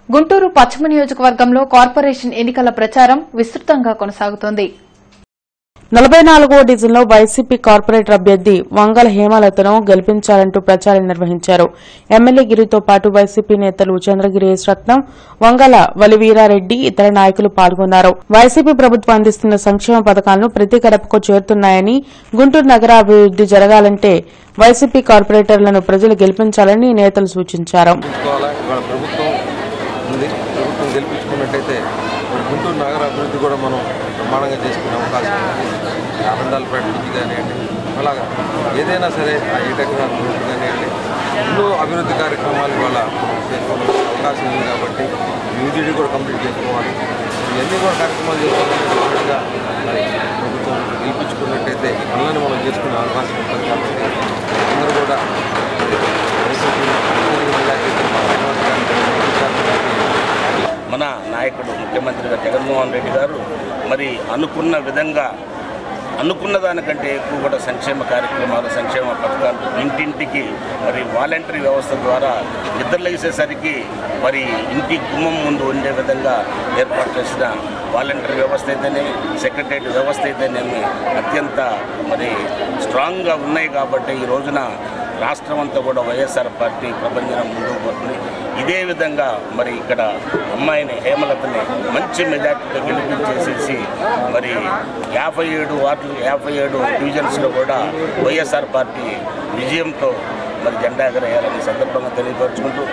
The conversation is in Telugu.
గుంటూరు పశ్చిమ నియోజకవర్గంలో కార్పొరేషన్ ఎన్నికల ప్రచారం విస్తృతంగా కొనసాగుతోంది నలభై నాలుగో డివిజన్లో వైసీపీ కార్పొరేటర్ అభ్యర్థి వంగల హేమలతను గెలిపించాలంటూ ప్రచారం నిర్వహించారు ఎమ్మెల్యే గిరితో పాటు వైసీపీ నేతలు చంద్రగిరి ఎస్ రత్నం వంగల వలివీరారెడ్డి ఇతర నాయకులు పాల్గొన్నారు వైసీపీ ప్రభుత్వం అందిస్తున్న సంక్షేమ పథకాలను ప్రతి గడపకు చేరుతున్నాయని గుంటూరు నగర అభివృద్ది జరగాలంటే వైసీపీ కార్పొరేటర్లను ప్రజలు గెలిపించాలని నేతలు సూచించారు గెలిపించుకోవాలా ఇవాళ ప్రభుత్వం ఉంది ప్రభుత్వం గెలిపించుకున్నట్టయితే ఇప్పుడు గుంటూరు నగర అభివృద్ధి కూడా మనం బ్రహ్మాండంగా చేసుకునే అవకాశం ఉంది ఆనందాలపేట నుంచి కానివ్వండి అలాగా ఏదైనా సరే ఆ ఈటెక్కల అభివృద్ధి కానివ్వండి ఎన్నో అభివృద్ధి కార్యక్రమాలు ఇవాళ చేసుకునే అవకాశం ఉంది కాబట్టి యూజీడీ కూడా కంప్లీట్ చేసుకోవాలి ఇవన్నీ కూడా కార్యక్రమాలు చేసుకోవాలంటే మరి ప్రభుత్వం గెలిపించుకున్నట్టయితే ఈ పనులను మనం చేసుకునే అవకాశం ఉంటుంది కాబట్టి అందరూ కూడా వైసీపీ మన నాయకుడు ముఖ్యమంత్రిగా జగన్మోహన్ రెడ్డి గారు మరి అనుకున్న విధంగా అనుకున్న దానికంటే ఎక్కువ కూడా సంక్షేమ కార్యక్రమాలు సంక్షేమ పథకాలు ఇంటింటికి మరి వాలంటరీ వ్యవస్థ ద్వారా నిద్రలేసేసరికి మరి ఇంటి గుమ్మం ముందు ఉండే విధంగా ఏర్పాటు చేసిన వాలంటరీ వ్యవస్థ అయితేనే సెక్రటరీ వ్యవస్థ అయితేనేమి అత్యంత మరి స్ట్రాంగ్గా ఉన్నాయి కాబట్టి ఈ రోజున రాష్ట్రం అంతా కూడా వైఎస్ఆర్ పార్టీ ప్రపంచం ముందుకు పోతుంది ఇదే విధంగా మరి ఇక్కడ అమ్మాయిని హేమలతని మంచి మెజార్టీతో గెలిపించేసేసి మరి యాభై ఏడు వార్డులు యాభై ఏడు డివిజన్స్లో కూడా వైఎస్ఆర్ పార్టీ విజయంతో మరి జెండా ఎగరేయాలని సందర్భంగా తెలియపరుచుకుంటూ